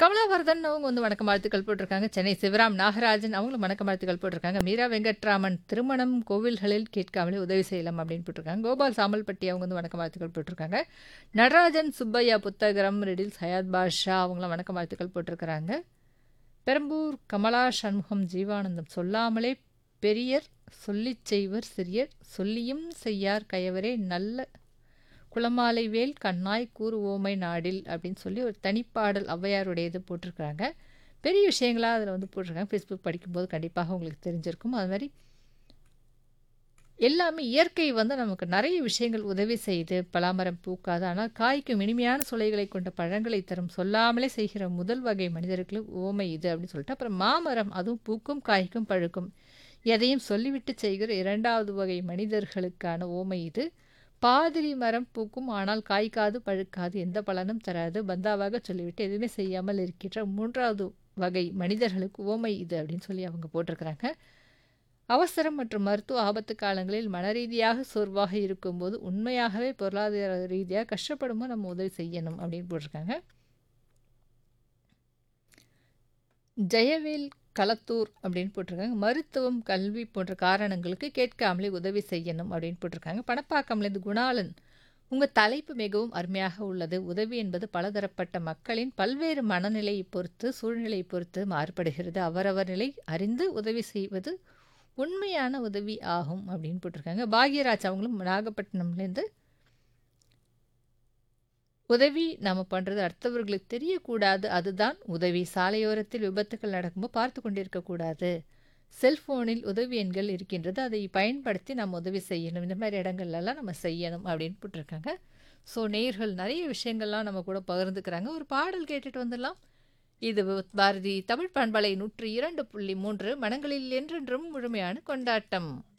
கமலாவர்தன் அவங்க வந்து வணக்கம் வாழ்த்துக்கள் போட்டிருக்காங்க சென்னை சிவராம் நாகராஜன் அவங்களும் வணக்கம் வாழ்த்துக்கள் போட்டிருக்காங்க மீரா வெங்கட்ராமன் திருமணம் கோவில்களில் கேட்காமலே உதவி செய்யலாம் அப்படின்னு போட்டிருக்காங்க கோபால் சாமல்பட்டி அவங்க வந்து வணக்கம் வாழ்த்துக்கள் போட்டிருக்காங்க நடராஜன் சுப்பையா புத்தகரம் ரெடில் சயாத் பாஷா அவங்களாம் வணக்கம் வாழ்த்துக்கள் போட்டிருக்கிறாங்க பெரம்பூர் கமலா சண்முகம் ஜீவானந்தம் சொல்லாமலே பெரியர் சொல்லிச் செய்வர் சிறியர் சொல்லியும் செய்யார் கயவரே நல்ல குளமாலை வேல் கண்ணாய் கூறு ஓமை நாடில் அப்படின்னு சொல்லி ஒரு தனிப்பாடல் ஔவையாருடைய இது போட்டிருக்காங்க பெரிய விஷயங்களாக அதில் வந்து போட்டிருக்காங்க ஃபேஸ்புக் படிக்கும்போது கண்டிப்பாக உங்களுக்கு தெரிஞ்சிருக்கும் அது மாதிரி எல்லாமே இயற்கை வந்து நமக்கு நிறைய விஷயங்கள் உதவி செய்து பலாமரம் பூக்காது ஆனால் காய்க்கும் இனிமையான சுளைகளை கொண்ட பழங்களை தரும் சொல்லாமலே செய்கிற முதல் வகை மனிதர்களுக்கு ஓமை இது அப்படின்னு சொல்லிட்டு அப்புறம் மாமரம் அதுவும் பூக்கும் காய்க்கும் பழுக்கும் எதையும் சொல்லிவிட்டு செய்கிற இரண்டாவது வகை மனிதர்களுக்கான ஓமை இது பாதிரி மரம் பூக்கும் ஆனால் காய்க்காது பழுக்காது எந்த பலனும் தராது பந்தாவாக சொல்லிவிட்டு எதுவுமே செய்யாமல் இருக்கின்ற மூன்றாவது வகை மனிதர்களுக்கு ஓமை இது அப்படின்னு சொல்லி அவங்க போட்டிருக்கிறாங்க அவசரம் மற்றும் மருத்துவ ஆபத்து காலங்களில் மனரீதியாக சோர்வாக இருக்கும்போது உண்மையாகவே பொருளாதார ரீதியாக கஷ்டப்படும்போது நம்ம உதவி செய்யணும் அப்படின்னு போட்டிருக்காங்க ஜெயவேல் களத்தூர் அப்படின்னு போட்டிருக்காங்க மருத்துவம் கல்வி போன்ற காரணங்களுக்கு கேட்காமலே உதவி செய்யணும் அப்படின்னு போட்டிருக்காங்க பணப்பாக்கம்லேருந்து குணாலன் உங்கள் தலைப்பு மிகவும் அருமையாக உள்ளது உதவி என்பது பலதரப்பட்ட மக்களின் பல்வேறு மனநிலையை பொறுத்து சூழ்நிலையை பொறுத்து மாறுபடுகிறது அவரவர் நிலை அறிந்து உதவி செய்வது உண்மையான உதவி ஆகும் அப்படின்னு போட்டிருக்காங்க பாக்யராஜ் அவங்களும் நாகப்பட்டினம்லேருந்து உதவி நம்ம பண்ணுறது அடுத்தவர்களுக்கு தெரியக்கூடாது அதுதான் உதவி சாலையோரத்தில் விபத்துகள் நடக்கும்போது பார்த்து கொண்டிருக்கக்கூடாது செல்ஃபோனில் உதவி எண்கள் இருக்கின்றது அதை பயன்படுத்தி நம்ம உதவி செய்யணும் இந்த மாதிரி இடங்கள்லாம் நம்ம செய்யணும் அப்படின்னு போட்டிருக்காங்க ஸோ நேர்கள் நிறைய விஷயங்கள்லாம் நம்ம கூட பகிர்ந்துக்கிறாங்க ஒரு பாடல் கேட்டுட்டு வந்துடலாம் இது பாரதி தமிழ் பண்பலை நூற்றி இரண்டு புள்ளி மூன்று மனங்களில் என்றென்றும் முழுமையான கொண்டாட்டம்